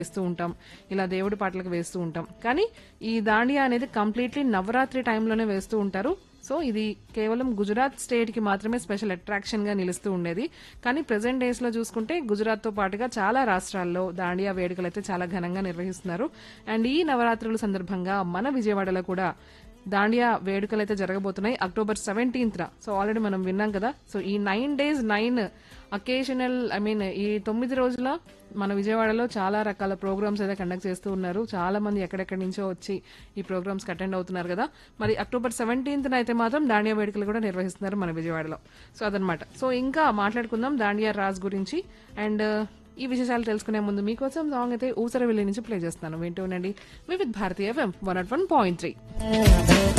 వేస్తూ ఉంటాం ఇలా దేవుడి పాటలకు వేస్తూ ఉంటాం కానీ ఈ దాండియా అనేది కంప్లీట్లీ నవరాత్రి టైంలోనే వేస్తూ ఉంటారు సో ఇది కేవలం గుజరాత్ స్టేట్ కి మాత్రమే స్పెషల్ అట్రాక్షన్ గా నిలుస్తూ ఉండేది కానీ ప్రెసెంట్ డేస్ లో చూసుకుంటే గుజరాత్ తో పాటుగా చాలా రాష్ట్రాల్లో దాండియా వేడుకలు అయితే చాలా ఘనంగా నిర్వహిస్తున్నారు అండ్ ఈ నవరాత్రుల సందర్భంగా మన విజయవాడలో కూడా దాండియా వేడుకలు అయితే జరగబోతున్నాయి అక్టోబర్ సెవెంటీన్త్ సో ఆల్రెడీ మనం విన్నాం కదా సో ఈ nine days nine occasional I mean ఈ తొమ్మిది రోజుల మన విజయవాడలో చాలా రకాల ప్రోగ్రామ్స్ అయితే కండక్ట్ చేస్తూ ఉన్నారు చాలా మంది ఎక్కడెక్కడి నుంచో వచ్చి ఈ ప్రోగ్రామ్స్ అటెండ్ అవుతున్నారు కదా మరి అక్టోబర్ సెవెంటీన్త్ అయితే మాత్రం దాండియా వేడుకలు కూడా నిర్వహిస్తున్నారు మన విజయవాడలో సో అదనమాట సో ఇంకా మాట్లాడుకుందాం దాండియా రాజ్ గురించి అండ్ ఈ విశేషాలు తెలుసుకునే ముందు మీకోసం సాంగ్ అయితే ఊసరవెల్లి నుంచి ప్లే చేస్తాను వింటూ ఉండండి Vividh Bharatiya FM one naught one point three